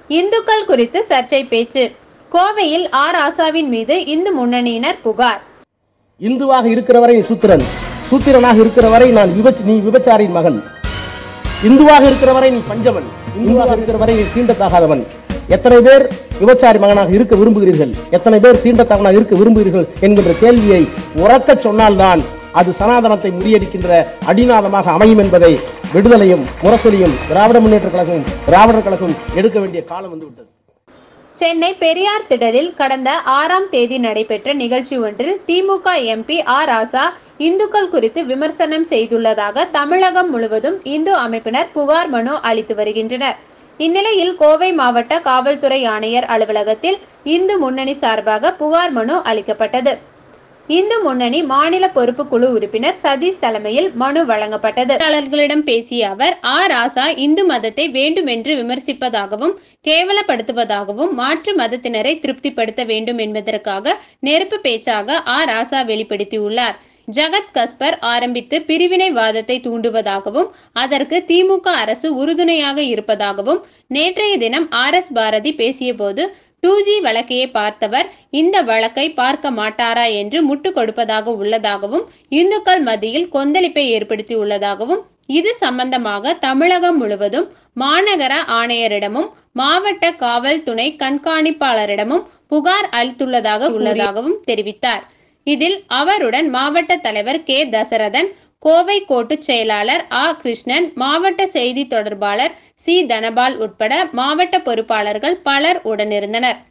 இந்துக்கள் குறித்து சர்ச்சை பேச்சு கோவையில் ஆர் ஆசாவின் மீது இந்து முன்னணியினர் புகார் இந்துவாக இருக்கிற வரை நீ சூத்திரன் சூத்திரனாக இருக்கிற வரை நான் விபச் நீ விபச்சாரியின் மகன் இந்துவாக இருக்கிற வரை நீ பஞ்சமன் இந்துவாக இருக்கிற வரை நீ தீண்டத்தகாதவன் எத்தனை பேர் விபச்சாரி மகனாக இருக்க விரும்புகிறீர்கள் எத்தனை பேர் தீண்டத்தகனாக இருக்க விரும்புகிறீர்கள் என்கின்ற கேள்வியை உறக்கச் சொன்னால்தான் அது சனாதனத்தை முறியடிக்கின்ற அடிநாதமாக அமையும் என்பதை விடுதலையும் முரசொலியும் திராவிட முன்னேற்ற கழகமும் திராவிடர் கழகமும் எடுக்க வேண்டிய காலம் வந்துவிட்டது சென்னை பெரியார் திடலில் கடந்த ஆறாம் தேதி நடைபெற்ற நிகழ்ச்சி ஒன்றில் திமுக எம்பி ஆர் ஆசா இந்துக்கள் குறித்து விமர்சனம் செய்துள்ளதாக தமிழகம் முழுவதும் இந்து அமைப்பினர் புகார் மனு அளித்து வருகின்றனர் இந்நிலையில் கோவை மாவட்ட காவல்துறை ஆணையர் அலுவலகத்தில் இந்து முன்னணி சார்பாக புகார் மனு அளிக்கப்பட்டது இந்து முன்னணி மாநில பொறுப்பு குழு உறுப்பினர் சதீஷ் தலைமையில் மனு வழங்கப்பட்டது செய்தியாளர்களிடம் பேசிய அவர் ஆ ராசா இந்து மதத்தை வேண்டுமென்று விமர்சிப்பதாகவும் கேவலப்படுத்துவதாகவும் மாற்று மதத்தினரை திருப்திப்படுத்த வேண்டும் என்பதற்காக நெருப்பு பேச்சாக ஆ ராசா வெளிப்படுத்தியுள்ளார் ஜகத் கஸ்பர் ஆரம்பித்து பிரிவினைவாதத்தை தூண்டுவதாகவும் அதற்கு திமுக அரசு உறுதுணையாக இருப்பதாகவும் நேற்றைய தினம் ஆர் எஸ் பாரதி பேசியபோது டூ ஜி வழக்கையை பார்த்தவர் இந்த வழக்கை பார்க்க மாட்டாரா என்று முட்டு கொடுப்பதாக உள்ளதாகவும் இந்துக்கள் மத்தியில் கொந்தளிப்பை ஏற்படுத்தி உள்ளதாகவும் இது சம்பந்தமாக தமிழகம் முழுவதும் மாநகர ஆணையரிடமும் மாவட்ட காவல் துணை கண்காணிப்பாளரிடமும் புகார் அளித்துள்ளதாக உள்ளதாகவும் தெரிவித்தார் இதில் அவருடன் மாவட்ட தலைவர் கே தசரதன் கோவை கோட்டு செயலாளர் ஆ கிருஷ்ணன் மாவட்ட செய்தி தொடர்பாளர் சி தனபால் உட்பட மாவட்ட பொறுப்பாளர்கள் பலர் உடனிருந்தனர்